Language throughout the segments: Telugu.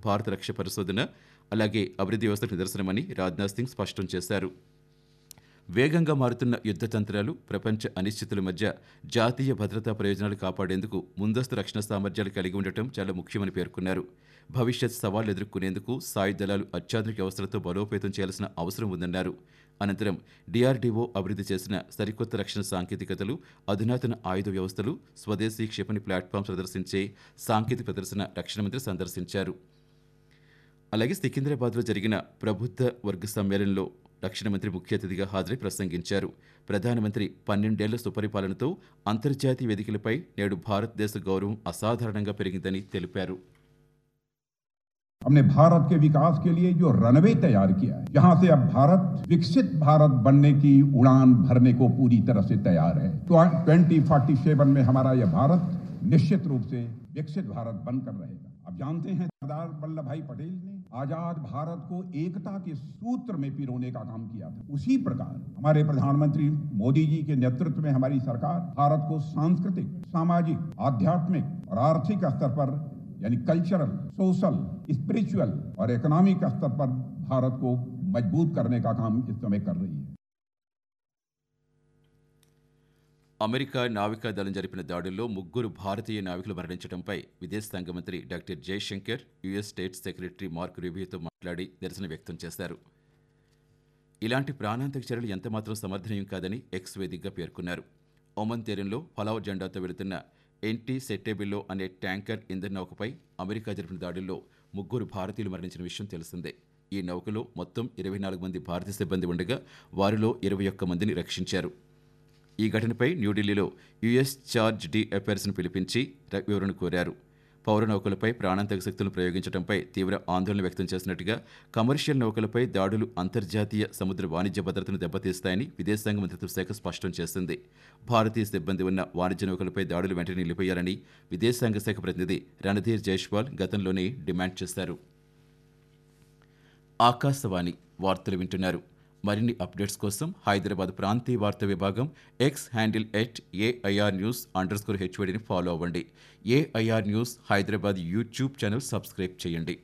భారత రక్షణ పరిశోధన అలాగే అభివృద్ధి వ్యవస్థకు నిదర్శనమని రాజ్నాథ్ సింగ్ స్పష్టం చేశారు వేగంగా మారుతున్న యుద్ధ తంత్రాలు ప్రపంచ అనిశ్చితుల మధ్య జాతీయ భద్రతా ప్రయోజనాలు కాపాడేందుకు ముందస్తు రక్షణ సామర్థ్యాలు కలిగి ఉండటం చాలా ముఖ్యమని పేర్కొన్నారు భవిష్యత్ సవాళ్లు ఎదుర్కొనేందుకు సాయుధ దళాలు అత్యాధునిక వ్యవస్థలతో బలోపేతం చేయాల్సిన అవసరం ఉందన్నారు అనంతరం డిఆర్డీఓ అభివృద్ధి చేసిన సరికొత్త రక్షణ సాంకేతికతలు అధునాతన ఆయుధ వ్యవస్థలు స్వదేశీ క్షిపణి ప్లాట్ఫామ్ ప్రదర్శించే సాంకేతిక ప్రదర్శన రక్షణ మంత్రి సందర్శించారు అలాగే సికింద్రాబాద్లో జరిగిన ప్రబుద్ధ వర్గ సమ్మేళనంలో రక్షణ మంత్రి ముఖ్య అతిథిగా హాజరై ప్రసంగించారు ప్రధానమంత్రి పన్నెండేళ్ల సుపరిపాలనతో అంతర్జాతీయ వేదికలపై నేడు భారతదేశ గౌరవం అసాధారణంగా పెరిగిందని తెలిపారు हमने भारत के विकास के लिए जो रनवे तैयार किया है जहां से अब भारत विकसित भारत बनने की उड़ान भरने को पूरी तरह से तैयार है ट्वेंटी फोर्टी सेवन में हमारा यह भारत निश्चित रूप से विकसित भारत बनकर रहेगा अब जानते हैं सरदार वल्लभ भाई पटेल ने आजाद भारत को एकता के सूत्र में पिरोने का काम किया था उसी प्रकार हमारे प्रधानमंत्री मोदी जी के नेतृत्व में हमारी सरकार भारत को सांस्कृतिक सामाजिक आध्यात्मिक और आर्थिक स्तर पर यानी कल्चरल सोशल स्पिरिचुअल और इकोनॉमिक स्तर पर भारत को मजबूत करने का काम इस समय कर रही है అమెరికా నావికా దళం జరిపిన దాడుల్లో ముగ్గురు భారతీయ నావికులు మరణించడంపై విదేశాంగ మంత్రి doctor Jaishankar US state secretary Marco రూబియోతో మాట్లాడి నిరసన వ్యక్తం చేశారు ఇలాంటి ప్రాణాంతక చర్యలు ఎంతమాత్రం సమర్థనీయం కాదని ఎక్స్ వేదికగా పేర్కొన్నారు ఒమన్ తీరంలో ఫలావ్ జెండాతో వెళుతున్న ఎన్టీ సెట్టేబిల్లో అనే ట్యాంకర్ ఇంధన నౌకపై అమెరికా జరిపిన దాడుల్లో ముగ్గురు భారతీయులు మరణించిన విషయం తెలిసిందే ఈ నౌకలో మొత్తం ఇరవై నాలుగు మంది భారతీయ సిబ్బంది ఉండగా వారిలో ఇరవై ఒక్క మందిని రక్షించారు ఈ ఘటనపై న్యూఢిల్లీలో యుఎస్ చార్జ్ డి అఫైర్స్ను పిలిపించి ర- వివరణ కోరారు పౌర నౌకలపై ప్రాణాంతక శక్తులను ప్రయోగించడంపై తీవ్ర ఆందోళన వ్యక్తం చేసినట్టుగా కమర్షియల్ నౌకలపై దాడులు అంతర్జాతీయ సముద్ర వాణిజ్య భద్రతను దెబ్బతీస్తాయని విదేశాంగ మంత్రిత్వ శాఖ స్పష్టం చేసింది భారతీయ సిబ్బంది ఉన్న వాణిజ్య నౌకలపై దాడులు వెంటనే నిలిపేయాలని విదేశాంగ శాఖ ప్రతినిధి రణధీర్ జైష్వాల్ గతంలోనే డిమాండ్ చేశారు ఆకాశవాణి వార్తలు వింటున్నారు మరిన్ని అప్డేట్స్ కోసం హైదరాబాద్ ప్రాంతీయ వార్తా విభాగం X handle at AIR news underscore స్కోర్ హెచ్వడిని ఫాలో అవ్వండి AIR news Hyderabad YouTube channel subscribe చేయండి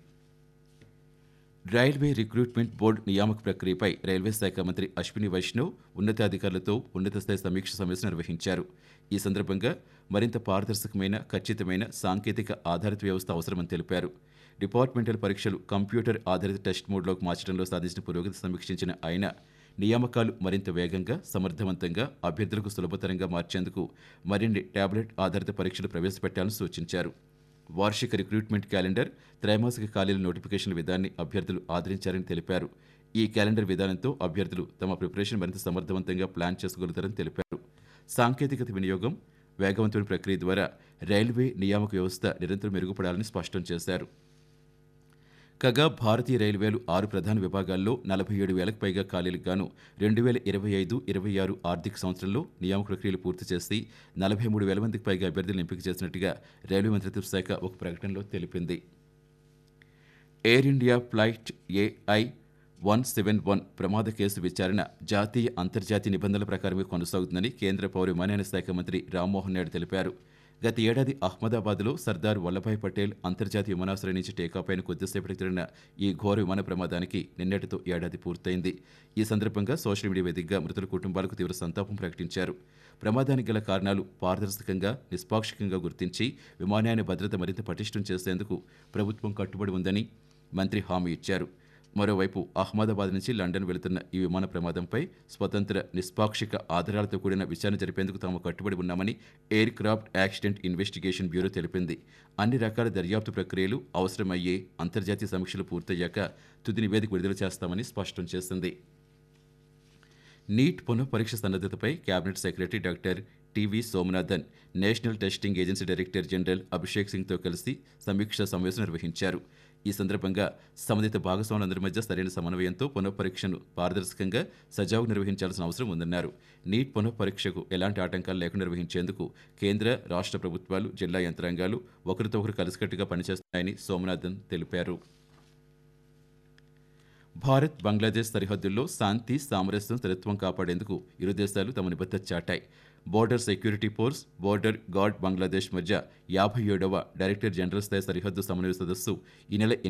రైల్వే రిక్రూట్మెంట్ బోర్డు నియామక ప్రక్రియపై రైల్వే శాఖ మంత్రి అశ్విని వైష్ణవ్ ఉన్నతాధికారులతో ఉన్నత స్థాయి సమీక్ష సమావేశం నిర్వహించారు ఈ సందర్భంగా మరింత పారదర్శకమైన ఖచ్చితమైన సాంకేతిక ఆధారిత వ్యవస్థ అవసరమని తెలిపారు డిపార్ట్మెంటల్ పరీక్షలు కంప్యూటర్ ఆధారిత టెస్ట్ మోడ్లోకి మార్చడంలో సాధించిన పురోగతి సమీక్షించిన ఆయన నియామకాలు మరింత వేగంగా సమర్థవంతంగా అభ్యర్థులకు సులభతరంగా మార్చేందుకు మరిన్ని టాబ్లెట్ ఆధారిత పరీక్షలు ప్రవేశపెట్టాలని సూచించారు వార్షిక రిక్రూట్మెంట్ క్యాలెండర్ త్రైమాసిక ఖాళీల నోటిఫికేషన్ల విధానాన్ని అభ్యర్థులు ఆదరించారని తెలిపారు ఈ క్యాలెండర్ విధానంతో అభ్యర్థులు తమ ప్రిపరేషన్ మరింత సమర్థవంతంగా ప్లాన్ చేసుకోగలుగుతారని తెలిపారు సాంకేతికత వినియోగం వేగవంతమైన ప్రక్రియ ద్వారా రైల్వే నియామక వ్యవస్థ నిరంతరం మెరుగుపడాలని స్పష్టం చేశారు కాగా భారతీయ రైల్వేలు ఆరు ప్రధాన విభాగాల్లో నలభై ఏడు వేలకు పైగా ఖాళీలకు గాను రెండు వేల ఇరవై ఐదు ఇరవై ఆరు ఆర్థిక సంవత్సరంలో నియామక ప్రక్రియలు పూర్తి చేసి నలభై మూడు వేల మందికి పైగా అభ్యర్థులను ఎంపిక చేసినట్టుగా రైల్వే మంత్రిత్వ శాఖ ఒక ప్రకటనలో తెలిపింది Air India flight AI one seven one ప్రమాద కేసు విచారణ జాతీయ అంతర్జాతీయ నిబంధనల ప్రకారమే కొనసాగుతుందని కేంద్ర పౌర విమానయాన శాఖ మంత్రి రామ్మోహన్ నాయుడు తెలిపారు గత ఏడాది అహ్మదాబాద్లో సర్దార్ వల్లభాయ్ పటేల్ అంతర్జాతీయ విమానాశ్రయం నుంచి టేకాఫ్ అయిన కొద్దిసేపటికి జరిగిన ఈ ఘోర విమాన ప్రమాదానికి నిన్నటితో ఏడాది పూర్తయింది ఈ సందర్భంగా సోషల్ మీడియా వేదికగా మృతుల కుటుంబాలకు తీవ్ర సంతాపం ప్రకటించారు ప్రమాదానికి గల కారణాలు పారదర్శకంగా నిష్పాక్షికంగా గుర్తించి విమానయాన భద్రత మరింత పటిష్టం చేసేందుకు ప్రభుత్వం కట్టుబడి ఉందని మంత్రి హామీ ఇచ్చారు మరోవైపు అహ్మదాబాద్ నుంచి లండన్ వెళుతున్న ఈ విమాన ప్రమాదంపై స్వతంత్ర నిష్పాక్షిక ఆధారాలతో కూడిన విచారణ జరిపేందుకు తాము కట్టుబడి ఉన్నామని aircraft accident investigation bureau తెలిపింది అన్ని రకాల దర్యాప్తు ప్రక్రియలు అవసరమయ్యే అంతర్జాతీయ సమీక్షలు పూర్తయ్యాక తుది నివేదిక విడుదల చేస్తామని స్పష్టం చేసింది నీట్ పునః పరీక్ష సన్నద్ధతపై cabinet secretary doctor TV Somanathan national testing agency director general Abhishek సింగ్తో కలిసి సమీక్షా సమావేశం నిర్వహించారు ఈ సందర్భంగా సంబంధిత భాగస్వాములందరి మధ్య సరైన సమన్వయంతో పునః పరీక్షను పారదర్శకంగా సజావుగా నిర్వహించాల్సిన అవసరం ఉందన్నారు నీట్ పునః పరీక్షకు ఎలాంటి ఆటంకాలు లేకుండా నిర్వహించేందుకు కేంద్ర రాష్ట్ర ప్రభుత్వాలు జిల్లా యంత్రాంగాలు ఒకరితో ఒకరు కలిసికట్టుగా పనిచేస్తున్నాయని సోమనాథన్ తెలిపారు భారత్ బంగ్లాదేశ్ సరిహద్దుల్లో శాంతి సామరస్యం స్థిరత్వం కాపాడేందుకు ఇరు దేశాలు తమ నిబద్ధత చాటాయి border security force border guard Bangladesh మధ్య యాభై ఏడవ డైరెక్టర్ జనరల్ స్థాయి సరిహద్దు సమన్వయ సదస్సు ఈ నెల